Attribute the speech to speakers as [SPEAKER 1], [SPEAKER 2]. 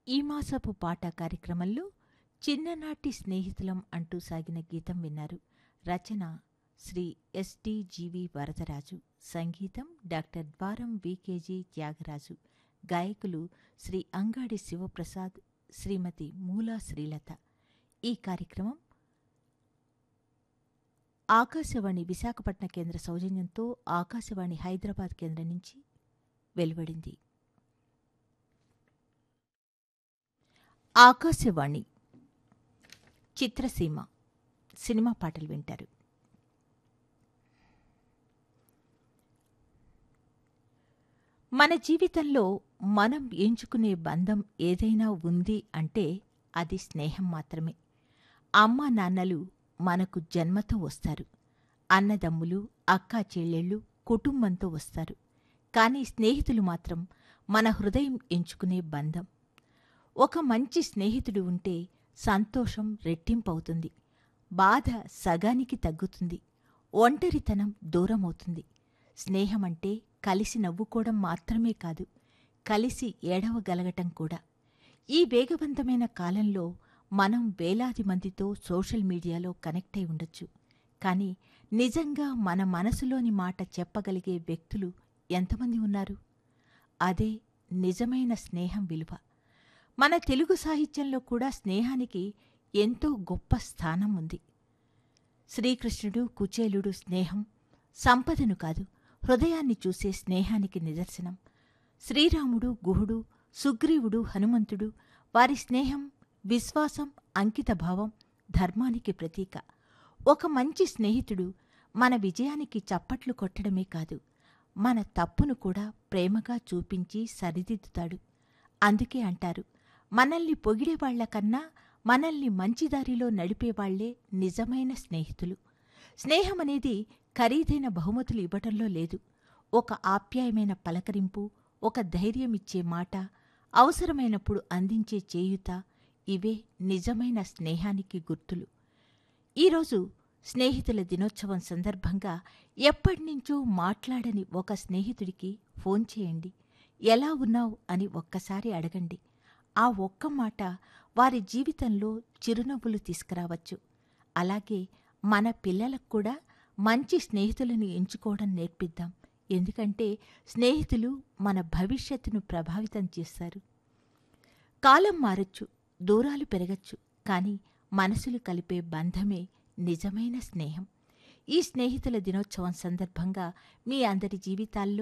[SPEAKER 1] ఈ మాసపు పాట కార్యక్రమంలో చిన్ననాటి స్నేహితులం అంటూ సాగిన గీతం విన్నారు రచన శ్రీ ఎస్డిజివి వరదరాజు సంగీతం డాక్టర్ ద్వారం వికేజీ త్యాగరాజు గాయకులు శ్రీ అంగాడి శివప్రసాద్ శ్రీమతి మూలా శ్రీలత ఈ కార్యక్రమం ఆకాశవాణి విశాఖపట్నం కేంద్ర సౌజన్యంతో ఆకాశవాణి హైదరాబాద్ కేంద్రం నుంచి వెలువడింది ఆకాశవాణి చిత్రసీమ సినిమా పాటలు వింటారు మన జీవితంలో మనం ఎంచుకునే బంధం ఏదైనా ఉంది అంటే అది స్నేహం మాత్రమే అమ్మా నాన్నలు మనకు జన్మతో వస్తారు అన్నదమ్ములు అక్కా చెల్లెళ్ళు కుటుంబంతో వస్తారు కానీ స్నేహితులు మాత్రం మన హృదయం ఎంచుకునే బంధం ఒక మంచి స్నేహితుడు ఉంటే సంతోషం రెట్టింపవుతుంది బాధ సగానికి తగ్గుతుంది ఒంటరితనం దూరమవుతుంది స్నేహమంటే కలిసి నవ్వుకోవడం మాత్రమే కాదు కలిసి ఏడవగలగటం కూడా ఈ వేగవంతమైన కాలంలో మనం వేలాది మందితో సోషల్ మీడియాలో కనెక్ట్ అయి ఉండొచ్చు కానీ నిజంగా మన మనసులోని మాట చెప్పగలిగే వ్యక్తులు ఎంతమంది ఉన్నారు అదే నిజమైన స్నేహం విలువ మన తెలుగు సాహిత్యంలో కూడా స్నేహానికి ఎంతో గొప్ప స్థానం ఉంది శ్రీకృష్ణుడు కుచేలుడు స్నేహం సంపదను కాదు హృదయాన్ని చూసే స్నేహానికి నిదర్శనం శ్రీరాముడు గుహుడు సుగ్రీవుడు హనుమంతుడు వారి స్నేహం విశ్వాసం అంకితభావం ధర్మానికి ప్రతీక ఒక మంచి స్నేహితుడు మన విజయానికి చప్పట్లు కొట్టడమే కాదు మన తప్పును కూడా ప్రేమగా చూపించి సరిదిద్దుతాడు అందుకే అంటారు మనల్ని పొగిడేవాళ్లకన్నా మనల్ని మంచిదారిలో నడిపేవాళ్లే నిజమైన స్నేహితులు స్నేహమనేది ఖరీదైన బహుమతులు ఇవ్వటంలో లేదు ఒక ఆప్యాయమైన పలకరింపు ఒక ధైర్యమిచ్చే మాట అవసరమైనప్పుడు అందించే చేయుత ఇవే నిజమైన స్నేహానికి గుర్తులు ఈరోజు స్నేహితుల దినోత్సవం సందర్భంగా ఎప్పటినుంచో మాట్లాడని ఒక స్నేహితుడికి ఫోన్ చేయండి ఎలా ఉన్నావు అని ఒక్కసారి అడగండి ఆ ఒక్క మాట వారి జీవితంలో చిరునవ్వులు తీసుకురావచ్చు అలాగే మన పిల్లలకు కూడా మంచి స్నేహితులను ఎంచుకోవడం నేర్పిద్దాం ఎందుకంటే స్నేహితులు మన భవిష్యత్తును ప్రభావితం చేస్తారు కాలం మారచ్చు దూరాలు పెరగచ్చు కానీ మనసులు కలిపే బంధమే నిజమైన స్నేహం ఈ స్నేహితుల దినోత్సవం సందర్భంగా మీ అందరి జీవితాల్లో